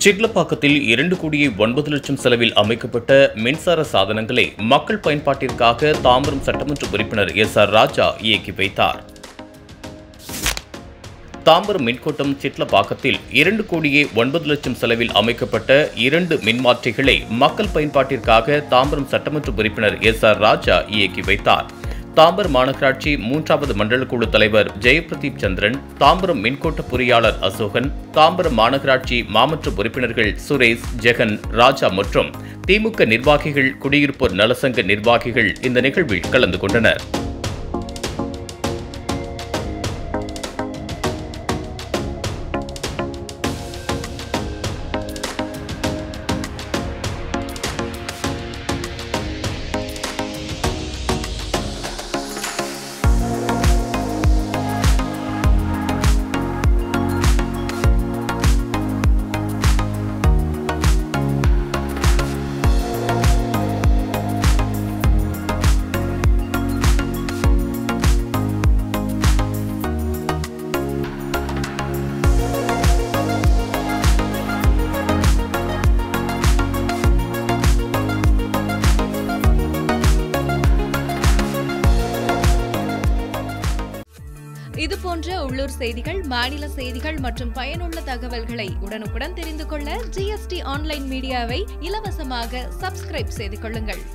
சிட்லப்பாக்கத்தில் இரண்டு கோடியே ஒன்பது லட்சம் செலவில் அமைக்கப்பட்ட மின்சார சாதனங்களை மக்கள் பயன்பாட்டிற்காக தாம்பரம் சட்டமன்ற உறுப்பினர் எஸ் ஆர் ராஜா இயக்கி வைத்தார் தாம்பரம் மின்கோட்டம் சிட்லப்பாக்கத்தில் இரண்டு கோடியே ஒன்பது லட்சம் செலவில் அமைக்கப்பட்ட இரண்டு மின்மாற்றிகளை மக்கள் பயன்பாட்டிற்காக தாம்பரம் சட்டமன்ற உறுப்பினர் எஸ் ஆர் ராஜா இயக்கி வைத்தார் தாம்பரம் மாநகராட்சி மூன்றாவது மண்டல குழு தலைவர் ஜெயபிரதீப் சந்திரன் தாம்பரம் மின்கோட்ட பொறியாளர் அசோகன் தாம்பரம் மாநகராட்சி மாமன்ற உறுப்பினர்கள் சுரேஷ் ஜெகன் ராஜா மற்றும் திமுக நிர்வாகிகள் குடியிருப்போர் நலசங்க நிர்வாகிகள் இந்த நிகழ்வில் கலந்து கொண்டனர் இது போன்ற உள்ளூர் செய்திகள் மாநில செய்திகள் மற்றும் பயனுள்ள தகவல்களை உடனுக்குடன் தெரிந்து கொள்ள ஜிஎஸ்டி ஆன்லைன் மீடியாவை இலவசமாக சப்ஸ்கிரைப் செய்து கொள்ளுங்கள்